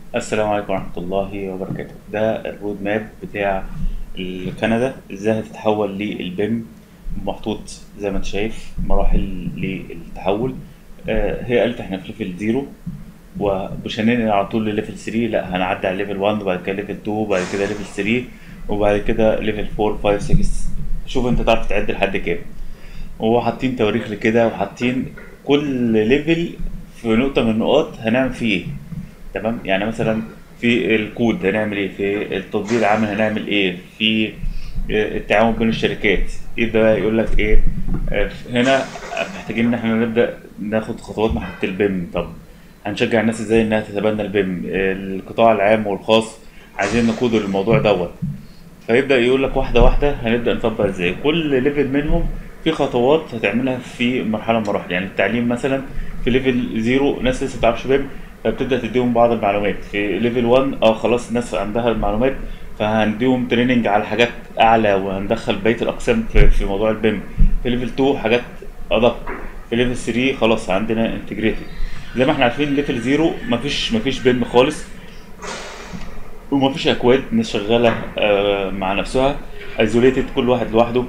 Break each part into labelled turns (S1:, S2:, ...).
S1: السلام عليكم ورحمة الله وبركاته ده الرود ماب بتاع كندا ازاي هتتحول للبيم محطوط زي ما انت شايف مراحل للتحول آه، هي قالت احنا في ليفل زيرو ومش هننقل على طول لليفل 3 لا هنعدي على ليفل 1 وبعد كده ليفل 2 وبعد كده ليفل 3 وبعد كده ليفل 4 5 6 شوف انت تعرف تعد لحد كام وهو حاطين تواريخ لكده وحاطين كل ليفل في نقطة من النقاط هنعمل فيه ايه تمام يعني مثلا في الكود هنعمل ايه في التطبيق العام هنعمل ايه في التعاون بين الشركات ايه ده يقول لك ايه آه، هنا محتاجين ان احنا نبدا ناخد خطوات ناحيه البيم طب هنشجع الناس ازاي انها تتبنى البيم القطاع العام والخاص عايزين نقودوا للموضوع دوت فيبدا يقول لك واحده واحده هنبدا نطبق ازاي كل ليفل منهم في خطوات هتعملها في مرحله من المراحل يعني التعليم مثلا في ليفل زيرو ناس لسه ما تعرفش بيم فبتبدا تديهم بعض المعلومات في ليفل 1 اه خلاص الناس عندها المعلومات فهنديهم تريننج على حاجات اعلى وهندخل بقيه الاقسام في, في موضوع البيم في ليفل 2 حاجات ادق في ليفل 3 خلاص عندنا انتجريتد زي ما احنا عارفين ليفل 0 مفيش مفيش بيم خالص ومفيش اكواد الناس شغاله آه، مع نفسها ايزوليتد كل واحد لوحده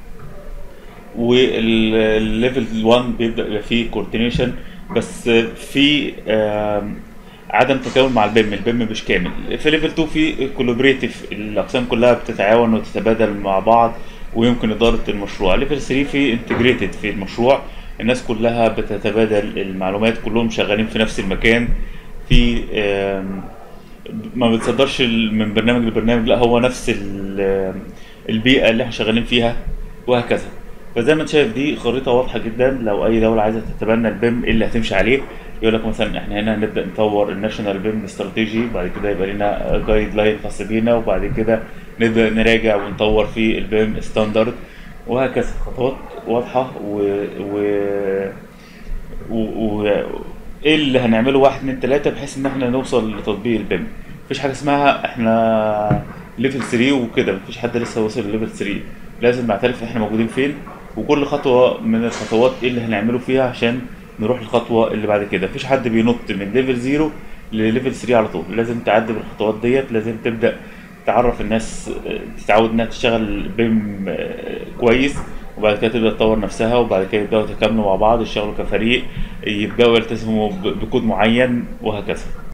S1: والليفل 1 بيبدا يبقى فيه كوردينيشن بس في آم، عدم تكامل مع البيم البيم مش كامل في ليفل 2 في كولابريتيف الاقسام كلها بتتعاون وتتبادل مع بعض ويمكن اداره المشروع ليفل 3 في انتجريتد في المشروع الناس كلها بتتبادل المعلومات كلهم شغالين في نفس المكان في آم، ما بتصدرش ال- من برنامج لبرنامج لا هو نفس ال- البيئة اللي احنا شغالين فيها وهكذا فزي ما انت شايف دي خريطة واضحة جدا لو أي دولة عايزة تتبنى البيم ايه اللي هتمشي عليه يقول لك مثلا احنا هنا هنبدأ نطور الناشونال بيم استراتيجي بعد كده يبقى لنا جايد لاين خاص بينا وبعد كده نبدأ نراجع ونطور في البيم ستاندرد وهكذا خطوات واضحة و, و... و... و... ايه اللي هنعمله واحد اتنين تلاتة بحيث ان احنا نوصل لتطبيق البيم مفيش حاجة اسمها احنا ليفل 3 وكده مفيش حد لسه وصل لليفل 3 لازم نعترف احنا موجودين فين وكل خطوة من الخطوات ايه اللي هنعمله فيها عشان نروح الخطوة اللي بعد كده مفيش حد بينط من ليفل 0 لليفل 3 على طول لازم تعدي بالخطوات ديت لازم تبدأ تعرف الناس اه، تتعود انها تشتغل بيم اه، كويس وبعد كده تبدأ تطور نفسها وبعد كده يبدأوا يتكاملوا مع بعض يشتغلوا كفريق يبدأوا يلتزموا ب- بكود معين وهكذا